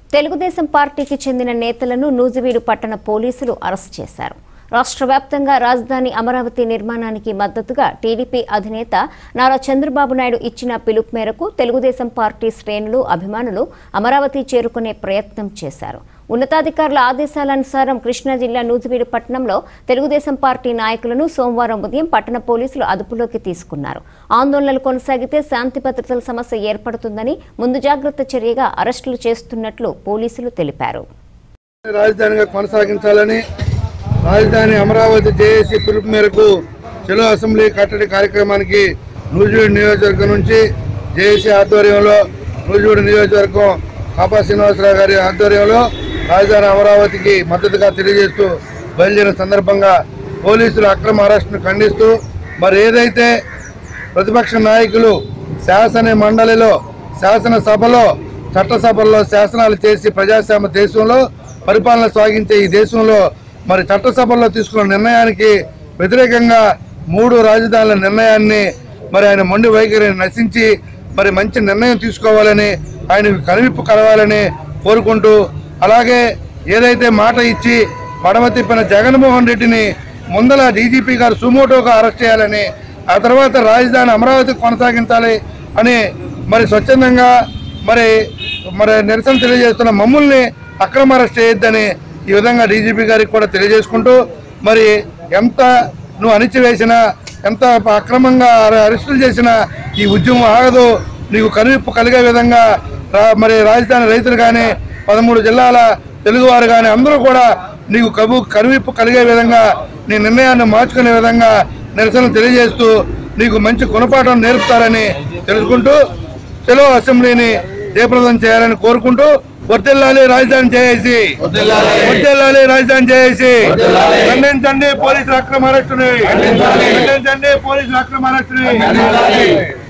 తెలుగుదేశం పార్టీకి చెందిన నేతలను నూజివీడు పట్టణ పోలీసులు అరెస్ట్ చేశారు రాష్ట్ర వ్యాప్తంగా రాజధాని అమరావతి నిర్మాణానికి మద్దతుగా టీడీపీ అధినేత నారా చంద్రబాబు నాయుడు ఇచ్చిన పిలుపు మేరకు తెలుగుదేశం పార్టీ శ్రేణులు అభిమానులు అమరావతి చేరుకునే ప్రయత్నం చేశారు ఉన్నతాధికారుల ఆదేశాలనుసారం కృష్ణా జిల్లా నూజివీడు పట్టణంలో తెలుగుదేశం పార్టీ నాయకులను సోమవారం ఉదయం పట్టణ పోలీసులు అదుపులోకి తీసుకున్నారు ఆందోళనలు కొనసాగితే శాంతి భద్రతల సమస్య ఏర్పడుతుందని ముందు జాగ్రత్త చర్యగా అరెస్టులు చేస్తున్నట్లు పోలీసులు తెలిపారు రాజధానిగా కొనసాగించాలని రాజధాని అమరావతి జేఏసీ పిలుపు మేరకు చెలో అసెంబ్లీ కట్టడి కార్యక్రమానికి నూజివీడు నియోజకవర్గం నుంచి జేఏసీ ఆధ్వర్యంలో నూజివీడు నియోజకవర్గం కాపా శ్రీనివాసరావు గారి ఆధ్వర్యంలో రాజధాని అమరావతికి మద్దతుగా తెలియజేస్తూ బయలుదేరిన సందర్భంగా పోలీసులు అక్రమ అరెస్టును ఖండిస్తూ మరి ఏదైతే ప్రతిపక్ష నాయకులు శాసన మండలిలో శాసనసభలో చట్టసభల్లో శాసనాలు చేసి ప్రజాస్వామ్య దేశంలో పరిపాలన సాగించే ఈ దేశంలో మరి చట్టసభల్లో తీసుకున్న నిర్ణయానికి వ్యతిరేకంగా మూడు రాజధానుల నిర్ణయాన్ని మరి ఆయన మొండి వైఖరిని నశించి మరి మంచి నిర్ణయం తీసుకోవాలని ఆయనకు కనువిప్పు కలవాలని కోరుకుంటూ అలాగే ఏదైతే మాట ఇచ్చి పడవ తిప్పిన జగన్మోహన్ రెడ్డిని ముందల డీజీపీ గారు సుమోటోగా అరెస్ట్ చేయాలని ఆ తర్వాత రాజధాని అమరావతి కొనసాగించాలి అని మరి స్వచ్ఛందంగా మరి మరి నిరసన తెలియజేస్తున్న మమ్మల్ని అక్రమ అరెస్ట్ చేయొద్దని ఈ విధంగా డీజీపీ గారికి కూడా తెలియజేసుకుంటూ మరి ఎంత నువ్వు అణిచివేసినా ఎంత అక్రమంగా అరె- అరెస్టులు చేసినా ఈ ఉద్యమం ఆగదు నీకు కనువిప్పు కలిగే విధంగా రా- మరి రాజధాని రైతులు కానీ పదమూడు జిల్లాల తెలుగువారు కానీ అందరూ కూడా నీకు కబు కనువిప్పు కలిగే విధంగా నీ నిర్ణయాన్ని మార్చుకునే విధంగా నిరసన తెలియజేస్తూ నీకు మంచి గుణపాఠం నేర్పుతారని తెలుసుకుంటూ చెలో అసెంబ్లీని జయప్రదం చేయాలని కోరుకుంటూ వర్తిల్లాలి రాజధాని చేసి వర్తిల్లాలి రాజధాని చేసి ఖండించండి పోలీసుల అక్రమ అరెస్టుని ఖండించండి పోలీసుల అక్రమ అరెస్టుని